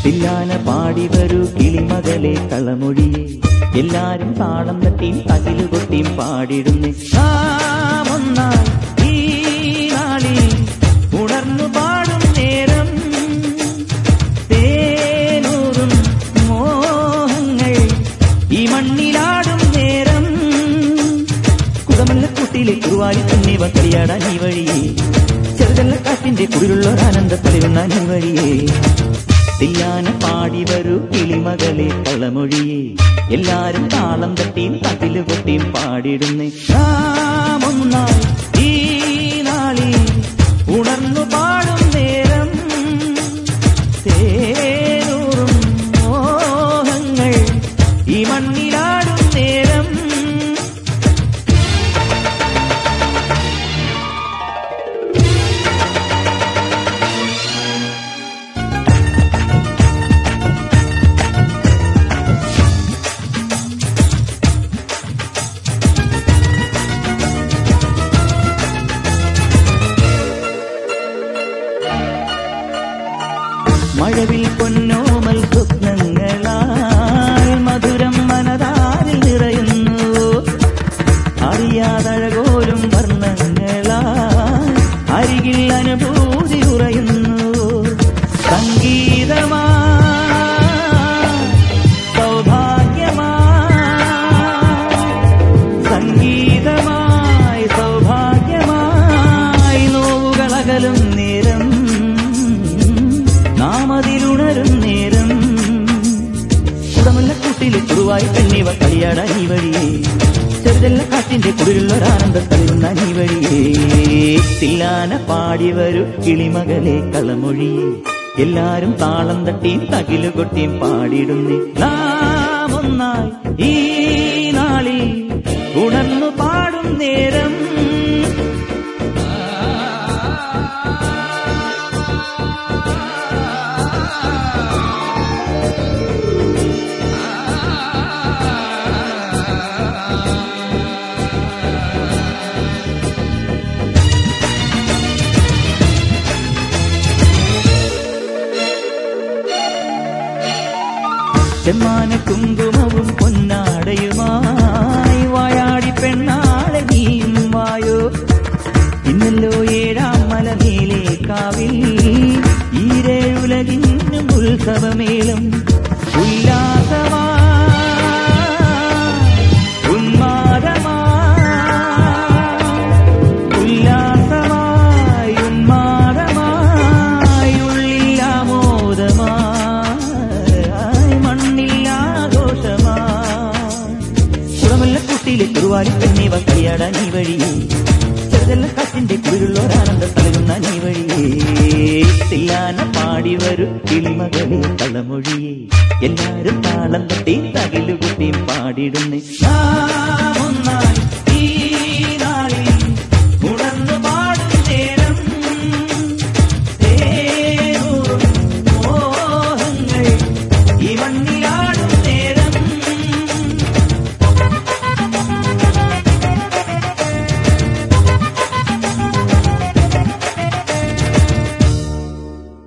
തില്ലാന പാടി വരൂ കിളിമകളെ കളമൊഴിയെ എല്ലാരും താളം തട്ടിയും തകില് കൊട്ടിയും പാടിടുന്നേ നാം ഒന്നായി ഈ നാളിൽ ഉണർന്നു പാടും നേരം തേനൂറും മോഹങ്ങൾ ഈ മണ്ണിലാടും നേരം കുടമല്ലക്കുട്ടിയിലെ കുറുവായി തന്നെ കളിയാടാൻ ഈ വഴിയേ ചെറുതല്ല കാറ്റിന്റെ കുടിലുള്ള ആനന്ദ തെളിവുന്ന ഈ വഴിയേ തില്ലാന പാടി വരൂ കിളിമകളെ കളമൊഴിയേ എല്ലാരും താളം തട്ടിയും തകില് കൊട്ടിയും പാടിടുന്നേ നാം ഒന്നായി ഈ നാളിൽ ഉണർന്നു പാടും നേരം തേനൂറും മോഹങ്ങൾ ഈ മണ്ണിലാടും നേരം മഴവിൽ പൊന്നോമൽ സ്വപ്നങ്ങളാൽ മധുരം മനതാരിൽ നിറയുന്നു അറിയാതഴകോലും വർണ്ണങ്ങളാൽ അരികിൽ അനുഭൂതി ഉറയുന്നു സംഗീതമാ സൗഭാഗ്യമാ സംഗീതമായി സൗഭാഗ്യമായി നോവുകളകലും നേരം നാം അതിലുണരും നേരം കുടമുല്ലക്കൂട്ടിലെ കുറുവായി കണ്ണിവ കളിയാടാൻ ഈ വഴിയേ ചെറുതല്ല കാറ്റിന്റെ കുടിലുള്ളൊരാനന്ദം തളിരുന്ന ഈ വഴിയേ തില്ലാന പാടി വരൂ കിളിമകളെ കളമൊഴിയേ എല്ലാരും താളം തട്ടിയും തകിലു കൊട്ടിയും പാടിയിടുന്നേ നാം ഒന്നായി ഈ നാളിൽ ഉണർന്നു പാടും നേരം ചെമ്മാന കുങ്കുമവും പൊന്നാടയുമായി വായാടി പെണ്ണാളെ നീയും വായോ ഇന്നല്ലോ ഏഴാം മലമേലെ കാവിൽ ഈരേഴുലകിന്നും ഉത്സവമേളം ഉല്ലാസമാ ഉന്മാദമാ ഉല്ലാസമായി ഉന്മാദമായി ഉള്ളിൽ ആമോദമായി മണ്ണിൽ ആഘോഷമായി കുടമല്ല കുട്ടിയിലെ കുറുവാലി പെണ്ണീവ കളിയാടാൻ ഈ വഴിയേ ചെറുതല്ല കാറ്റിന്റെ കുളിരുള്ളൊരാനന്ദ തളരുന്ന നീ വഴിയേ തില്ലാന പാടി വരും കിളിമകളെ കളമൊഴിയേ എല്ലാരും താളം തട്ടി തകിലുകുട്ടിയും പാടിടുന്നേ നാം